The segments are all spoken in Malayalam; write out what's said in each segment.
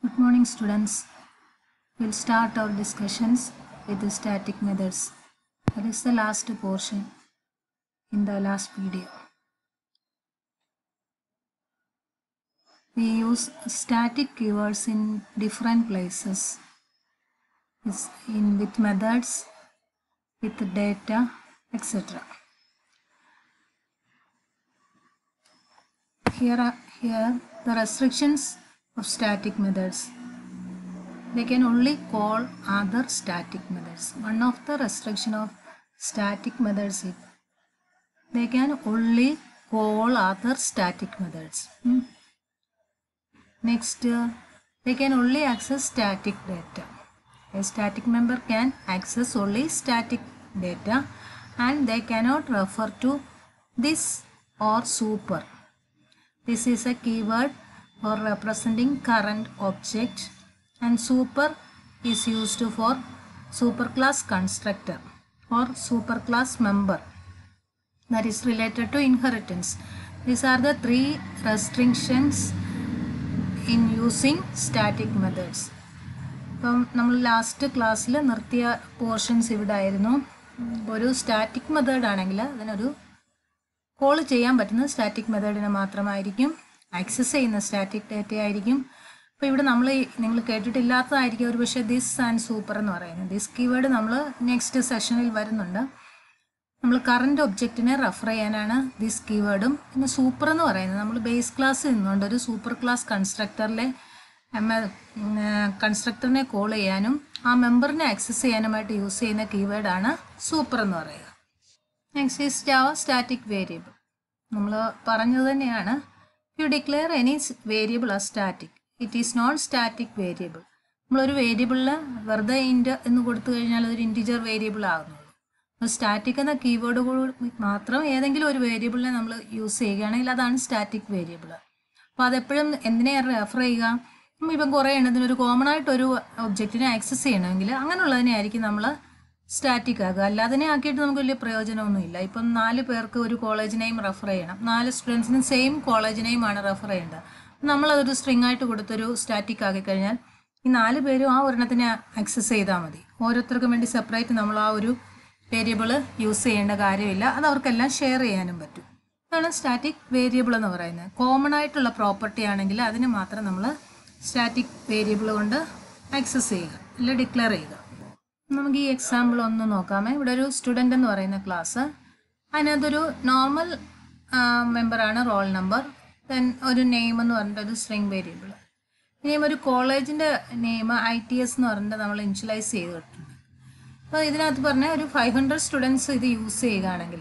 Good morning, students. We'll start our discussions with the static methods. That is the last portion in the last video. We use static keywords in different places. It's in with methods, with data, etc. Here are here the restrictions of static methods. They can only call other static methods. One of the restriction of static methods is they can only call other static methods. Hmm. Next, uh, they can only access static data. A static member can access only static data and they cannot refer to this or super. This is a keyword for representing current object and super is used for superclass constructor or superclass member that is related to inheritance. These are the three restrictions in using static methods. ഇപ്പം നമ്മൾ ലാസ്റ്റ് ക്ലാസ്സിൽ നിർത്തിയ പോർഷൻസ് ഇവിടെ ആയിരുന്നു ഒരു സ്റ്റാറ്റിക് മെത്തേഡ് ആണെങ്കിൽ അതിനൊരു കോൾ ചെയ്യാൻ പറ്റുന്ന സ്റ്റാറ്റിക് മെത്തേഡിനെ മാത്രമായിരിക്കും ആക്സസ് ചെയ്യുന്ന സ്റ്റാറ്റിക് ഡേറ്റ ആയിരിക്കും അപ്പോൾ ഇവിടെ നമ്മൾ നിങ്ങൾ കേട്ടിട്ടില്ലാത്തതായിരിക്കും ഒരു പക്ഷേ ദിസ് ആൻഡ് സൂപ്പർ എന്ന് പറയുന്നത് ദിസ് കീവേഡ് നമ്മൾ നെക്സ്റ്റ് സെഷനിൽ വരുന്നുണ്ട് നമ്മൾ കറണ്ട് ഒബ്ജക്റ്റിനെ റെഫർ ചെയ്യാനാണ് ദിസ് കീവേഡും പിന്നെ സൂപ്പർ എന്ന് പറയുന്നത് നമ്മൾ ബേസ് ക്ലാസ് നിന്നുകൊണ്ട് ഒരു സൂപ്പർ ക്ലാസ് കൺസ്ട്രക്ടറിലെ കൺസ്ട്രക്ടറിനെ കോൾ ചെയ്യാനും ആ മെമ്പറിനെ ആക്സസ് ചെയ്യാനുമായിട്ട് യൂസ് ചെയ്യുന്ന കീവേഡാണ് സൂപ്പർ എന്ന് പറയുക next is Java static variable നമ്മൾ പറഞ്ഞത് തന്നെയാണ് യു ഡിക്ലെയർ എനി വേരിയബിൾ ആ static it is non static variable നമ്മളൊരു വേരിയബിളിൽ വെറുതെ ഇൻറ്റ് എന്ന് കൊടുത്തു കഴിഞ്ഞാൽ അതൊരു ഇൻറ്റിജർ വേരിയബിൾ ആകുന്നുള്ളൂ അപ്പോൾ സ്റ്റാറ്റിക് എന്ന കീവേഡ് കൂടി മാത്രം ഏതെങ്കിലും ഒരു വേരിയബിളിനെ നമ്മൾ യൂസ് ചെയ്യുകയാണെങ്കിൽ അതാണ് സ്റ്റാറ്റിക് വേരിയബിൾ അപ്പോൾ അതെപ്പോഴും എന്തിനെയാണ് റെഫർ ചെയ്യുക ഇപ്പം കുറേ എണ്ണത്തിന് ഒരു കോമൺ ആയിട്ട് ഒരു ഒബ്ജക്റ്റിനെ ആക്സസ് ചെയ്യണമെങ്കിൽ അങ്ങനെയുള്ളതിനെ ആയിരിക്കും നമ്മൾ സ്റ്റാറ്റിക് ആക്കുക അല്ലാതിനെ ആക്കിയിട്ട് നമുക്ക് വലിയ പ്രയോജനമൊന്നുമില്ല ഇപ്പം നാല് പേർക്ക് ഒരു കോളേജ് നെയിം റെഫർ ചെയ്യണം നാല് സ്റ്റുഡൻസിനും സെയിം കോളേജ് നെയിമാണ് റെഫർ ചെയ്യേണ്ടത് നമ്മളതൊരു സ്ട്രിങ് ആയിട്ട് കൊടുത്തൊരു സ്റ്റാറ്റിക് ആക്കി കഴിഞ്ഞാൽ ഈ നാല് പേരും ആ ഒരെണ്ണത്തിനെ ആക്സസ് ചെയ്താൽ മതി ഓരോരുത്തർക്കും വേണ്ടി സെപ്പറേറ്റ് നമ്മൾ ആ ഒരു വേരിയബിൾ യൂസ് ചെയ്യേണ്ട കാര്യമില്ല അത് അവർക്കെല്ലാം ഷെയർ ചെയ്യാനും പറ്റും ഇതാണ് സ്റ്റാറ്റിക് വേരിയബിൾ എന്ന് പറയുന്നത് കോമൺ ആയിട്ടുള്ള പ്രോപ്പർട്ടി ആണെങ്കിൽ അതിന് മാത്രം നമ്മൾ സ്റ്റാറ്റിക് വേരിയബിൾ കൊണ്ട് ആക്സസ് ചെയ്യുക അല്ല ഡിക്ലെയർ ചെയ്യുക നമുക്ക് ഈ എക്സാമ്പിൾ ഒന്ന് നോക്കാമേ ഇവിടെ ഒരു സ്റ്റുഡൻ്റ് എന്ന് പറയുന്ന ക്ലാസ് അതിനകത്തൊരു നോർമൽ മെമ്പറാണ് റോൾ നമ്പർ ദെൻ ഒരു നെയിം എന്ന് പറഞ്ഞിട്ട് ഒരു സ്ട്രിങ് വേരിയബിൾ ഇനിയും ഒരു കോളേജിൻ്റെ നെയിം ഐ ടി എസ് എന്ന് പറഞ്ഞിട്ട് നമ്മൾ ഇൻഷ്യലൈസ് ചെയ്തിട്ടുണ്ട് അപ്പോൾ ഇതിനകത്ത് പറഞ്ഞാൽ ഒരു ഫൈവ് ഹൺഡ്രഡ് സ്റ്റുഡൻസ് ഇത് യൂസ് ചെയ്യുകയാണെങ്കിൽ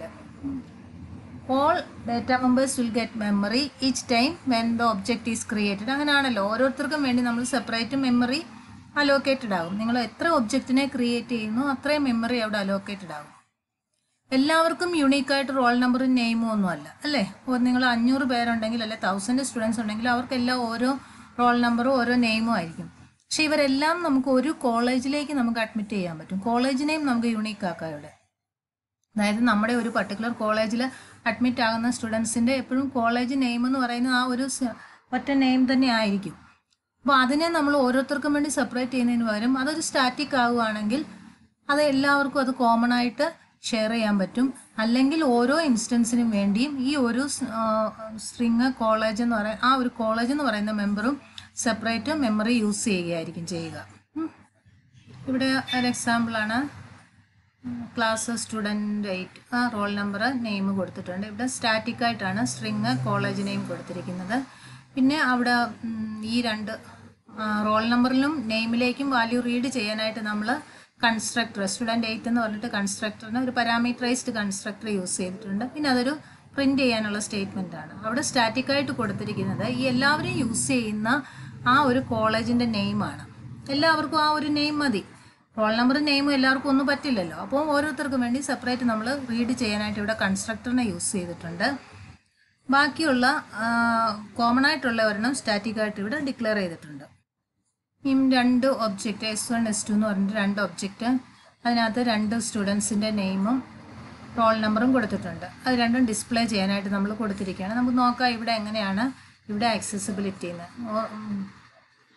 all data members will get memory each time when the object is created അങ്ങനെയാണല്ലോ ഓരോരുത്തർക്കും വേണ്ടി നമ്മൾ സെപ്പറേറ്റ് മെമ്മറി അലോക്കേറ്റഡ് ആകും നിങ്ങൾ എത്ര ഒബ്ജക്റ്റിനെ ക്രിയേറ്റ് ചെയ്യുന്നു അത്രയും മെമ്മറി അവിടെ അലോക്കേറ്റഡ് ആകും എല്ലാവർക്കും യുണീക്കായിട്ട് റോൾ നമ്പറും നെയിമും ഒന്നും അല്ല അല്ലേ നിങ്ങൾ അഞ്ഞൂറ് പേരുണ്ടെങ്കിൽ അല്ലെ തൗസൻഡ് സ്റ്റുഡൻസ് ഉണ്ടെങ്കിൽ അവർക്കെല്ലാം ഓരോ റോൾ നമ്പറും ഓരോ നെയിമും ആയിരിക്കും പക്ഷെ ഇവരെല്ലാം നമുക്ക് ഒരു കോളേജിലേക്ക് നമുക്ക് അഡ്മിറ്റ് ചെയ്യാൻ പറ്റും കോളേജ് നെയിം നമുക്ക് യുണീക്ക് ആക്കാം ഇവിടെ അതായത് നമ്മുടെ ഒരു പർട്ടിക്കുലർ കോളേജിൽ അഡ്മിറ്റ് ആകുന്ന സ്റ്റുഡൻസിൻ്റെ എപ്പോഴും കോളേജ് നെയിം എന്ന് പറയുന്ന ആ ഒരു ഒറ്റ നെയിം തന്നെ ആയിരിക്കും അപ്പോൾ അതിനെ നമ്മൾ ഓരോരുത്തർക്കും വേണ്ടി സെപ്പറേറ്റ് ചെയ്യുന്നതിന് പകരം അതൊരു സ്റ്റാറ്റിക് ആവുകയാണെങ്കിൽ അത് എല്ലാവർക്കും അത് കോമൺ ആയിട്ട് ഷെയർ ചെയ്യാൻ പറ്റും അല്ലെങ്കിൽ ഓരോ ഇൻസ്റ്റൻസിനും വേണ്ടിയും ഈ ഒരു സ്ട്രിങ് കോളേജ് എന്ന് പറയുന്ന ആ ഒരു കോളേജ് എന്ന് പറയുന്ന മെമ്പറും സെപ്പറേറ്റ് മെമ്മറി യൂസ് ചെയ്യുകയായിരിക്കും ചെയ്യുക ഇവിടെ ഒരു എക്സാമ്പിളാണ് ക്ലാസ് സ്റ്റുഡൻറ്റ് എയ്റ്റ് ആ റോൾ നമ്പർ നെയിം കൊടുത്തിട്ടുണ്ട് ഇവിടെ സ്റ്റാറ്റിക് ആയിട്ടാണ് സ്ട്രിങ് കോളേജ് നെയിം കൊടുത്തിരിക്കുന്നത് പിന്നെ അവിടെ ഈ രണ്ട് റോൾ നമ്പറിലും നെയിമിലേക്കും വാല്യൂ റീഡ് ചെയ്യാനായിട്ട് നമ്മൾ കൺസ്ട്രക്ടർ സ്റ്റുഡൻറ്റ് എയ്റ്റ് എന്ന് പറഞ്ഞിട്ട് കൺസ്ട്രക്ടറിന് ഒരു പാരാമീറ്ററൈസ്ഡ് കൺസ്ട്രക്ടർ യൂസ് ചെയ്തിട്ടുണ്ട് പിന്നെ അതൊരു പ്രിൻ്റ് ചെയ്യാനുള്ള സ്റ്റേറ്റ്മെൻ്റ് ആണ് അവിടെ സ്റ്റാറ്റിക് ആയിട്ട് കൊടുത്തിരിക്കുന്നത് ഈ എല്ലാവരും യൂസ് ചെയ്യുന്ന ആ ഒരു കോളേജിൻ്റെ നെയിമാണ് എല്ലാവർക്കും ആ ഒരു നെയിം മതി റോൾ നമ്പർ നെയിമും എല്ലാവർക്കും ഒന്നും പറ്റില്ലല്ലോ അപ്പോൾ ഓരോരുത്തർക്കും വേണ്ടി സെപ്പറേറ്റ് നമ്മൾ റീഡ് ചെയ്യാനായിട്ട് ഇവിടെ കൺസ്ട്രക്ടറിനെ യൂസ് ചെയ്തിട്ടുണ്ട് ബാക്കിയുള്ള കോമൺ ആയിട്ടുള്ള ഒരെണ്ണം സ്റ്റാറ്റിക് ആയിട്ട് ഇവിടെ ഡിക്ലെയർ ചെയ്തിട്ടുണ്ട് ഈ രണ്ട് object S one S two എന്ന് പറഞ്ഞിട്ട് രണ്ട് ഒബ്ജക്റ്റ് അതിനകത്ത് രണ്ട് സ്റ്റുഡൻസിൻ്റെ നെയിമും റോൾ നമ്പറും കൊടുത്തിട്ടുണ്ട് അത് രണ്ടും ഡിസ്പ്ലേ ചെയ്യാനായിട്ട് നമ്മൾ കൊടുത്തിരിക്കുകയാണ് നമുക്ക് നോക്കാം ഇവിടെ എങ്ങനെയാണ് ഇവിടെ ആക്സസിബിലിറ്റി എന്ന്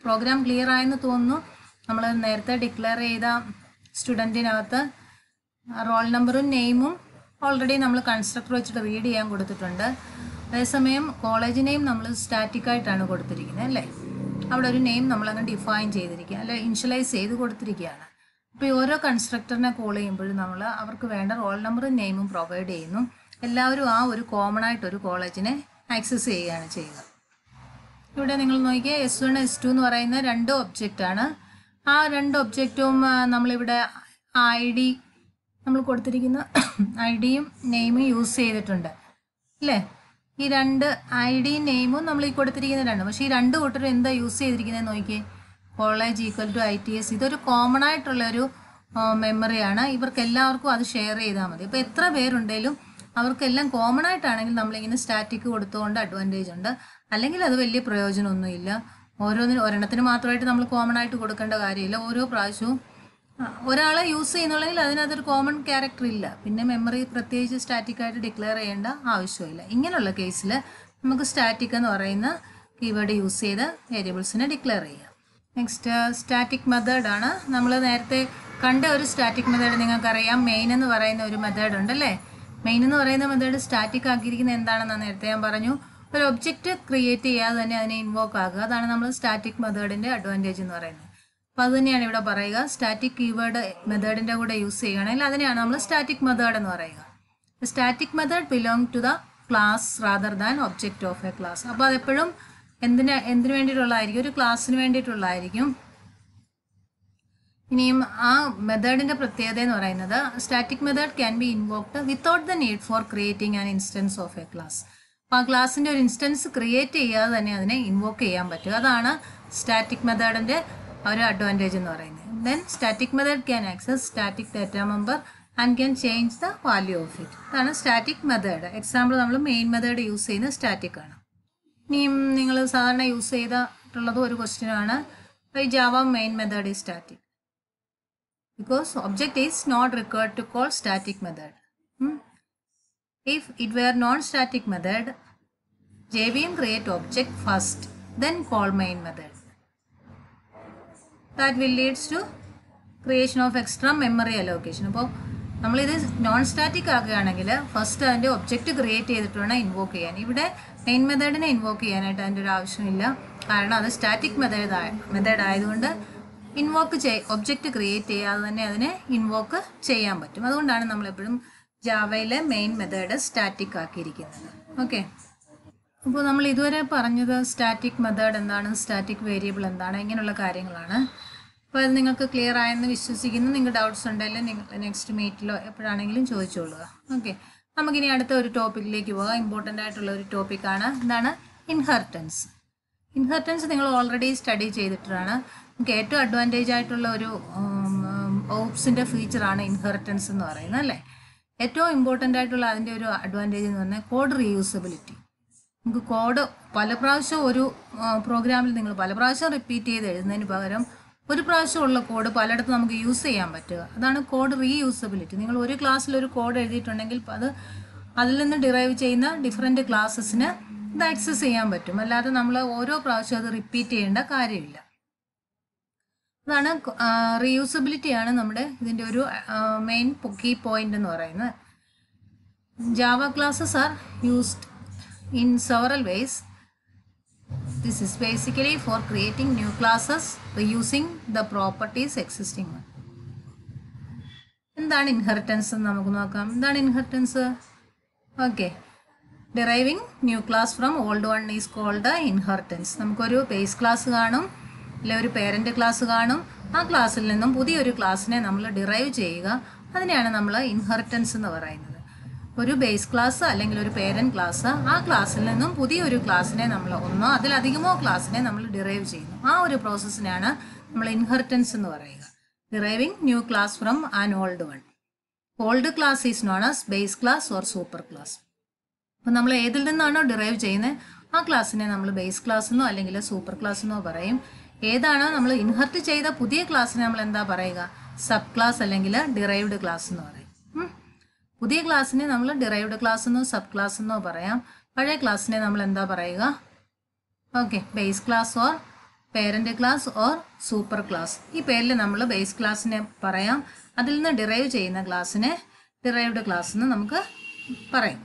പ്രോഗ്രാം ക്ലിയർ ആയെന്ന് തോന്നുന്നു നമ്മൾ നേരത്തെ ഡിക്ലെയർ ചെയ്ത സ്റ്റുഡൻറ്റിനകത്ത് റോൾ നമ്പറും നെയിമും ഓൾറെഡി നമ്മൾ കൺസ്ട്രക്ടർ വെച്ചിട്ട് റീഡ് ചെയ്യാൻ കൊടുത്തിട്ടുണ്ട് അതേസമയം കോളേജ് നെയിം നമ്മൾ സ്റ്റാറ്റിക് ആയിട്ടാണ് കൊടുത്തിരിക്കുന്നത് അല്ലേ അവിടെ ഒരു നെയിം നമ്മളങ്ങ് ഡിഫൈൻ ചെയ്തിരിക്കുക അല്ലെ ഇൻഷ്യലൈസ് ചെയ്ത് കൊടുത്തിരിക്കുകയാണ് അപ്പോൾ ഈ ഓരോ കൺസ്ട്രക്ടറിനെ കോൾ ചെയ്യുമ്പോഴും നമ്മൾ അവർക്ക് വേണ്ട റോൾ നമ്പറും നെയിമും പ്രൊവൈഡ് ചെയ്യുന്നു എല്ലാവരും ആ ഒരു കോമൺ ആയിട്ട് ഒരു കോളേജിനെ ആക്സസ് ചെയ്യുകയാണ് ചെയ്യുക ഇവിടെ നിങ്ങൾ നോക്കിയാൽ എസ് വൺ എസ് ടു എന്ന് പറയുന്ന രണ്ട് ഒബ്ജക്റ്റ് ആണ് ആ രണ്ട് ഒബ്ജക്റ്റും നമ്മളിവിടെ ഐ ഡി നമ്മൾ കൊടുത്തിരിക്കുന്ന ഐ ഡിയും നെയിമും യൂസ് ചെയ്തിട്ടുണ്ട് അല്ലേ ഈ രണ്ട് ഐ ഡിയും നെയിമും നമ്മൾ ഈ കൊടുത്തിരിക്കുന്ന രണ്ട് പക്ഷേ ഈ രണ്ട് കൂട്ടരും എന്താ യൂസ് ചെയ്തിരിക്കുന്നത് നോക്കിയേ college equal to I T S ഇതൊരു കോമൺ ആയിട്ടുള്ളൊരു മെമ്മറിയാണ് ഇവർക്ക് എല്ലാവർക്കും അത് ഷെയർ ചെയ്താൽ മതി ഇപ്പോൾ എത്ര പേരുണ്ടെങ്കിലും അവർക്കെല്ലാം കോമൺ ആയിട്ടാണെങ്കിൽ നമ്മളിങ്ങനെ സ്റ്റാറ്റിക് കൊടുത്തുകൊണ്ട് അഡ്വാൻറ്റേജ് ഉണ്ട് അല്ലെങ്കിൽ അത് വലിയ പ്രയോജനമൊന്നുമില്ല ഓരോന്നിനും ഒരെണ്ണത്തിന് മാത്രമായിട്ട് നമ്മൾ കോമൺ ആയിട്ട് കൊടുക്കേണ്ട കാര്യമില്ല ഓരോ പ്രാവശ്യവും ആ, ഒരാളെ യൂസ് ചെയ്യുന്നുണ്ടെങ്കിൽ അതിനകത്തൊരു കോമൺ ക്യാരക്ടർ ഇല്ല പിന്നെ മെമ്മറി പ്രത്യേകിച്ച് സ്റ്റാറ്റിക് ആയിട്ട് ഡിക്ലെയർ ചെയ്യേണ്ട ആവശ്യമില്ല ഇങ്ങനെയുള്ള കേസിൽ നമുക്ക് സ്റ്റാറ്റിക് എന്ന് പറയുന്ന കീവേഡ് യൂസ് ചെയ്ത് വേരിയബിൾസിനെ ഡിക്ലെയർ ചെയ്യാം നെക്സ്റ്റ് സ്റ്റാറ്റിക് മെത്തേഡ് ആണ് നമ്മൾ നേരത്തെ കണ്ട ഒരു സ്റ്റാറ്റിക് മെത്തേഡ് നിങ്ങൾക്കറിയാം മെയിൻ എന്ന് പറയുന്ന ഒരു മെത്തേഡ് ഉണ്ടല്ലേ മെയിൻ എന്ന് പറയുന്ന മെത്തേഡ് സ്റ്റാറ്റിക് ആക്കിയിരിക്കുന്നത് എന്താണെന്ന് നേരത്തെ ഞാൻ പറഞ്ഞു ഒരു ഒബ്ജക്റ്റ് ക്രിയേറ്റ് ചെയ്യാതെ തന്നെ അതിനെ ഇൻവോക്ക് ആക്കുക അതാണ് നമ്മൾ സ്റ്റാറ്റിക് മെത്തേഡിൻ്റെ അഡ്വാൻറ്റേജ് എന്ന് പറയുന്നത് അപ്പോൾ അത് തന്നെയാണ് ഇവിടെ പറയുക സ്റ്റാറ്റിക് കീവേഡ് മെത്തേഡിൻ്റെ കൂടെ യൂസ് ചെയ്യുകയാണെങ്കിൽ അതിനെയാണ് നമ്മൾ സ്റ്റാറ്റിക് മെത്തേഡ് എന്ന് പറയുക static method belong to the class rather than object of a class അപ്പോൾ അതെപ്പോഴും എന്തിന് എന്തിനു വേണ്ടിയിട്ടുള്ളതായിരിക്കും ഒരു ക്ലാസ്സിന് വേണ്ടിയിട്ടുള്ളതായിരിക്കും ഇനിയും ആ മെത്തേഡിൻ്റെ പ്രത്യേകത എന്ന് പറയുന്നത് static method can be invoked without the need for creating an instance of a class അപ്പോൾ ആ ക്ലാസ്സിൻ്റെ ഒരു ഇൻസ്റ്റൻസ് ക്രിയേറ്റ് ചെയ്യാതെ തന്നെ അതിനെ ഇൻവോക്ക് ചെയ്യാൻ പറ്റും അതാണ് സ്റ്റാറ്റിക് മെത്തേഡിൻ്റെ ഒരു അഡ്വാൻറ്റേജ് എന്ന് പറയുന്നത് then static method can access static data member and can change the value of it ഇതാണ് സ്റ്റാറ്റിക് മെത്തേഡ് എക്സാമ്പിൾ നമ്മൾ മെയിൻ മെത്തേഡ് യൂസ് ചെയ്യുന്നത് സ്റ്റാറ്റിക് ആണ് ഇനിയും നിങ്ങൾ സാധാരണ യൂസ് ചെയ്തിട്ടുള്ളത് ഒരു ക്വസ്റ്റ്യൻ ആണ് ഈ ജാവ മെയിൻ മെത്തേഡ് ഈ static because object is not required to call static method. Hmm? If it were non-static method, JVM create object first, then call main method. That will leads to creation of extra memory allocation. അപ്പോൾ നമ്മളിത് നോൺ സ്റ്റാറ്റിക് ആക്കുകയാണെങ്കിൽ ഫസ്റ്റ് അതിൻ്റെ ഒബ്ജക്റ്റ് ക്രിയേറ്റ് ചെയ്തിട്ട് വേണം ഇൻവോക്ക് ചെയ്യാൻ ഇവിടെ മെയിൻ മെത്തേഡിനെ ഇൻവോക്ക് ചെയ്യാനായിട്ട് അതിൻ്റെ ഒരു ആവശ്യമില്ല കാരണം അത് സ്റ്റാറ്റിക് മെത്തേഡ് മെത്തേഡ് ആയതുകൊണ്ട് ഇൻവോക്ക് ചെയ് ഒബ്ജക്റ്റ് ക്രിയേറ്റ് ചെയ്യാതെ തന്നെ അതിനെ ഇൻവോക്ക് ചെയ്യാൻ പറ്റും അതുകൊണ്ടാണ് നമ്മളെപ്പോഴും ജാവയിലെ മെയിൻ മെത്തേഡ് സ്റ്റാറ്റിക് ആക്കിയിരിക്കുന്നത് ഓക്കെ അപ്പോൾ നമ്മൾ ഇതുവരെ പറഞ്ഞത് സ്റ്റാറ്റിക് മെത്തേഡ് എന്താണ് സ്റ്റാറ്റിക് വേരിയബിൾ എന്താണ് ഇങ്ങനെയുള്ള കാര്യങ്ങളാണ് അപ്പോൾ അത് നിങ്ങൾക്ക് ക്ലിയർ ആയെന്ന് വിശ്വസിക്കുന്നു നിങ്ങൾക്ക് ഡൗട്ട്സ് ഉണ്ടെങ്കിൽ നിങ്ങൾ നെക്സ്റ്റ് മീറ്റിലോ എപ്പോഴാണെങ്കിലും ചോദിച്ചോളുക ഓക്കെ നമുക്കിനി അടുത്ത ഒരു ടോപ്പിക്കിലേക്ക് പോകാം ഇമ്പോർട്ടൻ്റ് ആയിട്ടുള്ള ഒരു ടോപ്പിക്കാണ് എന്താണ് ഇൻഹെറിറ്റൻസ് ഇൻഹെറിറ്റൻസ് നിങ്ങൾ ഓൾറെഡി സ്റ്റഡി ചെയ്തിട്ടാണ് നമുക്ക് ഏറ്റവും അഡ്വാൻറ്റേജ് ആയിട്ടുള്ള ഒരു ഓപ്സിൻ്റെ ഫീച്ചറാണ് ഇൻഹെറിറ്റൻസ് എന്ന് പറയുന്നത് അല്ലേ ഏറ്റവും ഇമ്പോർട്ടൻ്റ് ആയിട്ടുള്ള അതിൻ്റെ ഒരു അഡ്വാൻറ്റേജ് എന്ന് പറഞ്ഞാൽ കോഡ് റീയൂസബിലിറ്റി നമുക്ക് കോഡ് പല പ്രാവശ്യം ഒരു പ്രോഗ്രാമിൽ നിങ്ങൾ പല പ്രാവശ്യം റിപ്പീറ്റ് ചെയ്ത് എഴുതുന്നതിന് പകരം ഒരു പ്രാവശ്യമുള്ള കോഡ് പലയിടത്തും നമുക്ക് യൂസ് ചെയ്യാൻ പറ്റുക അതാണ് കോഡ് റീയൂസബിലിറ്റി നിങ്ങൾ ഒരു ക്ലാസ്സിൽ ഒരു കോഡ് എഴുതിയിട്ടുണ്ടെങ്കിൽ അത് അതിൽ നിന്ന് ഡിറൈവ് ചെയ്യുന്ന ഡിഫറെൻറ്റ് ക്ലാസ്സസിന് ഇത് ആക്സസ് ചെയ്യാൻ പറ്റും അല്ലാതെ നമ്മൾ ഓരോ പ്രാവശ്യം അത് റിപ്പീറ്റ് ചെയ്യേണ്ട കാര്യമില്ല അതാണ് റീയൂസബിലിറ്റി ആണ് നമ്മുടെ ഇതിൻ്റെ ഒരു മെയിൻ കീ പോയിന്റ് എന്ന് പറയുന്നത് Java classes are used in several ways this is basically for creating new classes reusing the properties existing എന്താണ് ഇൻഹെറിറ്റൻസ് എന്ന് നമുക്ക് നോക്കാം എന്താണ് inheritance okay deriving new class from old one is called inheritance നമുക്കൊരു ബേസ് ക്ലാസ് കാണും അല്ലെ ഒരു പേരൻ്റ് ക്ലാസ് കാണും ആ ക്ലാസ്സിൽ നിന്നും പുതിയൊരു ക്ലാസ്സിനെ നമ്മൾ ഡിറൈവ് ചെയ്യുക അതിനെയാണ് നമ്മൾ ഇൻഹെറിറ്റൻസ് എന്ന് പറയുന്നത് ഒരു ബേസ് ക്ലാസ് അല്ലെങ്കിൽ ഒരു പേരൻറ് ക്ലാസ് ആ ക്ലാസ്സിൽ നിന്നും പുതിയൊരു ക്ലാസ്സിനെ നമ്മൾ ഒന്നോ അതിലധികമോ ക്ലാസ്സിനെ നമ്മൾ ഡിറൈവ് ചെയ്യുന്നു ആ ഒരു പ്രോസസ്സിനാണ് നമ്മൾ ഇൻഹെറിറ്റൻസ് എന്ന് പറയുക deriving new class from an old one old class is known as base class or super class അപ്പം നമ്മൾ ഏതിൽ നിന്നാണോ ഡിറൈവ് ചെയ്യുന്നത് ആ ക്ലാസ്സിനെ നമ്മൾ ബേസ് ക്ലാസ് എന്നോ അല്ലെങ്കിൽ സൂപ്പർ ക്ലാസ് എന്നോ പറയും ഏതാണോ നമ്മൾ ഇൻഹർട്ട് ചെയ്ത പുതിയ ക്ലാസ്സിനെ നമ്മൾ എന്താ പറയുക സബ് ക്ലാസ് അല്ലെങ്കിൽ ഡിറൈവ്ഡ് ക്ലാസ് എന്ന് പറയും ഉം. പുതിയ ക്ലാസ്സിനെ നമ്മൾ ഡിറൈവ്ഡ് ക്ലാസ് എന്നോ സബ് ക്ലാസ് എന്നോ പറയാം പഴയ ക്ലാസ്സിനെ നമ്മൾ എന്താ പറയുക okay base class or parent class or super class ഈ പേരിൽ നമ്മൾ ബേസ് ക്ലാസ്സിനെ പറയാം അതിൽ നിന്ന് ഡിറൈവ് ചെയ്യുന്ന ക്ലാസ്സിനെ ഡിറൈവ്ഡ് ക്ലാസ് എന്ന് നമുക്ക് പറയാം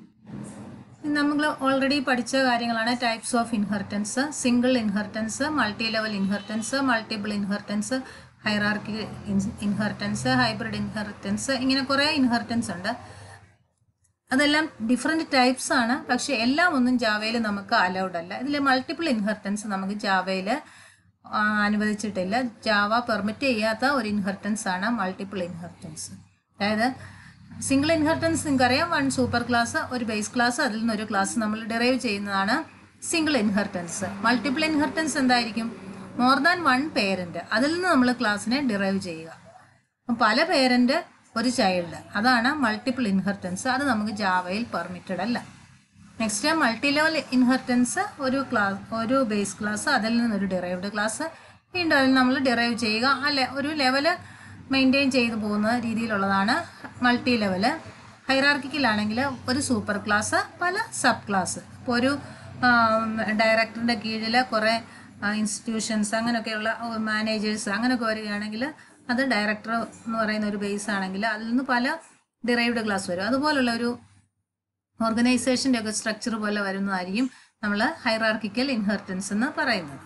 നമ്മൾ ഓൾറെഡി പഠിച്ച കാര്യങ്ങളാണ് types of inheritance single inheritance multi level inheritance multiple inheritance hierarchy inheritance hybrid inheritance ഇങ്ങനെ കുറേ ഇൻഹെറിറ്റൻസ് ഉണ്ട് അതെല്ലാം ഡിഫറെൻറ്റ് ടൈപ്സ് ആണ് പക്ഷെ എല്ലാം ഒന്നും ജാവയിൽ നമുക്ക് അലൗഡ് അല്ല ഇതിൽ മൾട്ടിപ്പിൾ ഇൻഹെറിറ്റൻസ് നമുക്ക് ജാവയിൽ അനുവദിച്ചിട്ടില്ല ജാവ പെർമിറ്റ് ചെയ്യാത്ത ഒരു ഇൻഹെറിറ്റൻസ് ആണ് മൾട്ടിപ്പിൾ ഇൻഹെറിറ്റൻസ് അതായത് സിംഗിൾ ഇൻഹെറിറ്റൻസ് നിങ്ങൾക്കറിയാം വൺ സൂപ്പർ ക്ലാസ് ഒരു ബേസ് ക്ലാസ് അതിൽ നിന്നൊരു ക്ലാസ് നമ്മൾ ഡിറൈവ് ചെയ്യുന്നതാണ് സിംഗിൾ ഇൻഹെറിറ്റൻസ് മൾട്ടിപ്പിൾ ഇൻഹെറിറ്റൻസ് എന്തായിരിക്കും മോർ ദാൻ വൺ പേരൻറ്റ് അതിൽ നിന്ന് നമ്മൾ ക്ലാസ്സിനെ ഡിറൈവ് ചെയ്യുക അപ്പം പല പേരൻ്റ് ഒരു ചൈൽഡ് അതാണ് മൾട്ടിപ്പിൾ ഇൻഹെറിറ്റൻസ് അത് നമുക്ക് ജാവയിൽ പെർമിറ്റഡ് അല്ല നെക്സ്റ്റ് മൾട്ടി ലെവൽ ഇൻഹെറിറ്റൻസ് ഒരു ക്ലാസ് ഒരു ബേസ് ക്ലാസ് അതിൽ നിന്നൊരു ഡിറൈവ്ഡ് ക്ലാസ് വീണ്ടും അതിൽ നമ്മൾ ഡിറൈവ് ചെയ്യുക അല്ലെ ഒരു ലെവല് മെയിൻറ്റെയിൻ ചെയ്തു പോകുന്ന രീതിയിലുള്ളതാണ് മൾട്ടി ലെവല് ഹൈറാർക്കിക്കലാണെങ്കിൽ ഒരു സൂപ്പർ ക്ലാസ് പല സബ് ക്ലാസ് ഇപ്പോൾ ഒരു ഡയറക്ടറിൻ്റെ കീഴിൽ കുറേ ഇൻസ്റ്റിറ്റ്യൂഷൻസ് അങ്ങനെയൊക്കെയുള്ള മാനേജേഴ്സ് അങ്ങനെയൊക്കെ വരികയാണെങ്കിൽ അത് ഡയറക്ടർ എന്ന് പറയുന്ന ഒരു ബേസ് ആണെങ്കിൽ അതിൽ നിന്ന് പല ഡിറൈവ്ഡ് ക്ലാസ് വരും അതുപോലുള്ള ഒരു ഓർഗനൈസേഷൻ്റെ ഒക്കെ സ്ട്രക്ചർ പോലെ വരുന്നതായിരിക്കും നമ്മൾ ഹൈറാർക്കിക്കൽ ഇൻഹെറിറ്റൻസ് എന്ന് പറയുന്നത്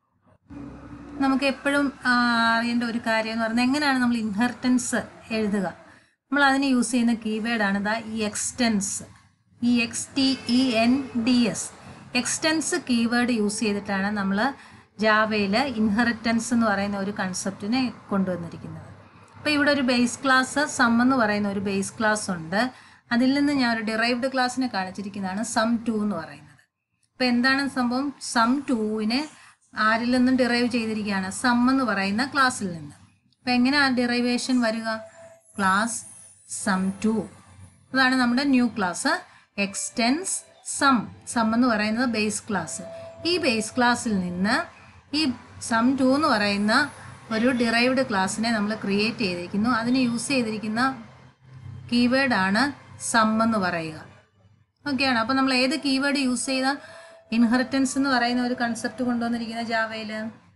നമുക്ക് എപ്പോഴും അറിയേണ്ട ഒരു കാര്യം എന്ന് പറയുന്നത് എങ്ങനെയാണ് നമ്മൾ ഇൻഹെറിറ്റൻസ് എഴുതുക നമ്മൾ അതിന് യൂസ് ചെയ്യുന്ന കീവേഡാണ് ദാ ഈ extends E X T E N D S extends keyword use ചെയ്തിട്ടാണ് നമ്മൾ ജാവയിൽ ഇൻഹെറിറ്റൻസ് എന്ന് പറയുന്ന ഒരു കൺസെപ്റ്റിനെ കൊണ്ടുവന്നിരിക്കുന്നത് അപ്പോൾ ഇവിടെ ഒരു ബേസ് ക്ലാസ് സം എന്ന് പറയുന്ന ഒരു ബേസ് ക്ലാസ് ഉണ്ട് അതിൽ നിന്ന് ഞാൻ ഒരു ഡിറൈവ്ഡ് ക്ലാസ്സിനെ കാണിച്ചിരിക്കുന്നതാണ് സം ടു എന്ന് പറയുന്നത് അപ്പോൾ എന്താണ് സംഭവം സം ടുവിനെ ആരിൽ നിന്നും ഡിറൈവ് ചെയ്തിരിക്കുകയാണ് സം എന്ന് പറയുന്ന ക്ലാസ്സിൽ നിന്ന് അപ്പോൾ എങ്ങനെയാണ് ഡിറൈവേഷൻ വരിക ക്ലാസ് സം ടു അതാണ് നമ്മുടെ new class extends some some എന്ന് പറയുന്നത് ബേസ് ക്ലാസ് ഈ ബേസ് ക്ലാസ്സിൽ നിന്ന് ഈ സം ടു എന്ന് പറയുന്ന ഒരു ഡിറൈവ്ഡ് ക്ലാസ്സിനെ നമ്മൾ ക്രിയേറ്റ് ചെയ്തിരിക്കുന്നു അതിന് യൂസ് ചെയ്തിരിക്കുന്ന കീവേഡാണ് സം എന്ന് പറയുക ഓക്കെയാണ് അപ്പോൾ നമ്മൾ ഏത് കീവേഡ് യൂസ് ചെയ്ത ഇൻഹെറിറ്റൻസ് എന്ന് പറയുന്ന ഒരു കൺസെപ്റ്റ് കൊണ്ടുവന്നിരിക്കുന്ന ജാവയിൽ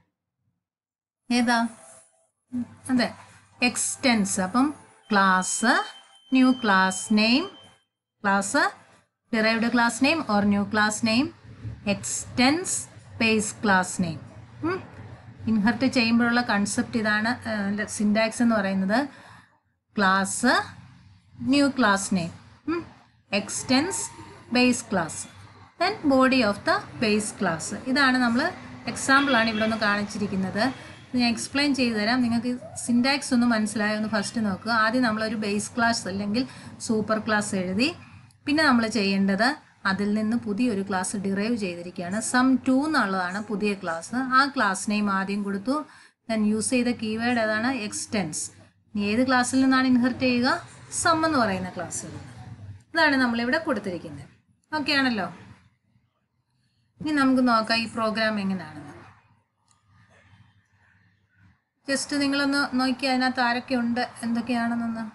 ഏതാ അതെ എക്സ്റ്റെൻസ് അപ്പം class new class name class derived class name or new class name extends base class name inherit ചെയ്യുമ്പോഴുള്ള കൺസെപ്റ്റ് ഇതാണ് സിൻഡാക്സ് എന്ന് പറയുന്നത് class new class name extends base class then body of the base class ഇതാണ് നമ്മൾ എക്സാമ്പിളാണ് ഇവിടെ ഒന്ന് കാണിച്ചിരിക്കുന്നത് ഞാൻ എക്സ്പ്ലെയിൻ ചെയ്തു തരാം നിങ്ങൾക്ക് സിൻഡാക്സ് ഒന്ന് മനസ്സിലായോ ഒന്ന് ഫസ്റ്റ് നോക്കുക ആദ്യം നമ്മളൊരു ബേസ് ക്ലാസ് അല്ലെങ്കിൽ സൂപ്പർ ക്ലാസ് എഴുതി പിന്നെ നമ്മൾ ചെയ്യേണ്ടത് അതിൽ നിന്ന് പുതിയൊരു ക്ലാസ് ഡിറൈവ് ചെയ്തിരിക്കുകയാണ് സം ടു എന്നുള്ളതാണ് പുതിയ ക്ലാസ് ആ ക്ലാസ് നെയിം ആദ്യം കൊടുത്തു ദെൻ യൂസ് ചെയ്ത കീവേഡ് ഏതാണ് എക്സ്റ്റെൻസ് ഇനി ഏത് ക്ലാസ്സിൽ നിന്നാണ് ഇൻഹെർട്ട് ചെയ്യുക സം എന്ന് പറയുന്ന ക്ലാസ്സിൽ നിന്ന് ഇതാണ് നമ്മളിവിടെ കൊടുത്തിരിക്കുന്നത് ഓക്കെ ആണല്ലോ ഇനി നമുക്ക് നോക്കാം ഈ പ്രോഗ്രാം എങ്ങനെയാണെന്ന് ജസ്റ്റ് നിങ്ങളൊന്ന് നോക്കി അതിനകത്ത് ആരൊക്കെ ഉണ്ട് എന്തൊക്കെയാണെന്നൊന്ന്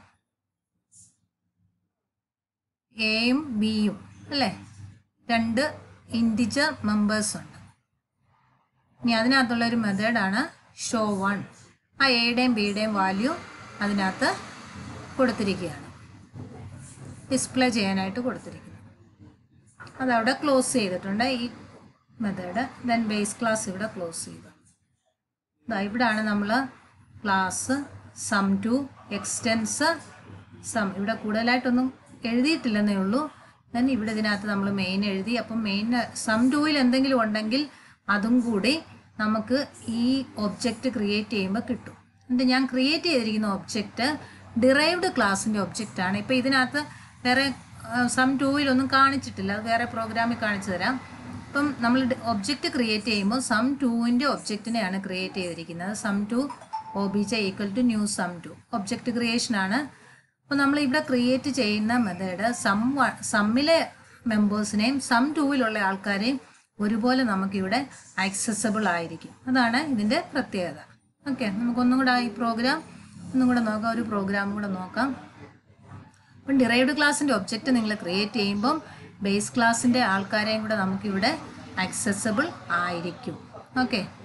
എയും ബിയും അല്ലേ രണ്ട് ഇൻഡിജർ മെമ്പേഴ്സ് ഉണ്ട് ഇനി അതിനകത്തുള്ള ഒരു മെത്തേഡാണ് ഷോ വൺ ആ എയുടെയും ബിയുടെയും വാല്യൂ അതിനകത്ത് കൊടുത്തിരിക്കുകയാണ് ഡിസ്പ്ലേ ചെയ്യാനായിട്ട് കൊടുത്തിരിക്കുന്നു അതവിടെ ക്ലോസ് ചെയ്തിട്ടുണ്ട് ഈ മെത്തേഡ് ദെൻ ബേസ് ക്ലാസ് ഇവിടെ ക്ലോസ് ചെയ്തു ഇതാ ഇവിടാണ് നമ്മൾ class sum two extends sum ഇവിടെ കൂടുതലായിട്ടൊന്നും എഴുതിയിട്ടില്ലെന്നേ ഉള്ളൂ ദെൻ ഇവിടെ ഇതിനകത്ത് നമ്മൾ മെയിൻ എഴുതി അപ്പം മെയിൻ സം ടൂവിൽ എന്തെങ്കിലും ഉണ്ടെങ്കിൽ അതും കൂടി നമുക്ക് ഈ ഒബ്ജക്റ്റ് ക്രിയേറ്റ് ചെയ്യുമ്പോൾ കിട്ടും എന്നിട്ട് ഞാൻ ക്രിയേറ്റ് ചെയ്തിരിക്കുന്ന ഒബ്ജക്റ്റ് ഡിറൈവ്ഡ് ക്ലാസ്സിൻ്റെ ഒബ്ജക്റ്റാണ് ഇപ്പോൾ ഇതിനകത്ത് വേറെ സം ടൂവിലൊന്നും കാണിച്ചിട്ടില്ല അത് വേറെ പ്രോഗ്രാമിൽ കാണിച്ചു തരാം ഇപ്പം നമ്മൾ ഒബ്ജക്റ്റ് ക്രിയേറ്റ് ചെയ്യുമ്പോൾ സം ടൂവിൻ്റെ ഒബ്ജക്റ്റിനെയാണ് ക്രിയേറ്റ് ചെയ്തിരിക്കുന്നത് sum two O B J equal to new sum two object ക്രിയേഷനാണ് അപ്പോൾ നമ്മൾ ഇവിടെ ക്രിയേറ്റ് ചെയ്യുന്ന മെത്തേഡ് സം സമ്മിലെ മെമ്പേഴ്സിനെയും സം ടൂവിലുള്ള ആൾക്കാരെയും ഒരുപോലെ നമുക്കിവിടെ ആക്സസബിൾ ആയിരിക്കും അതാണ് ഇതിൻ്റെ പ്രത്യേകത ഓക്കെ നമുക്കൊന്നും കൂടെ ഈ പ്രോഗ്രാം ഒന്നും കൂടെ നോക്കാം ഒരു പ്രോഗ്രാം കൂടെ നോക്കാം അപ്പം ഡിറൈവ്ഡ് ക്ലാസ്സിൻ്റെ ഒബ്ജക്റ്റ് നിങ്ങൾ ക്രിയേറ്റ് ചെയ്യുമ്പം ബേസ് ക്ലാസ്സിൻ്റെ ആൾക്കാരെയും കൂടെ നമുക്കിവിടെ ആക്സസബിൾ ആയിരിക്കും ഓക്കെ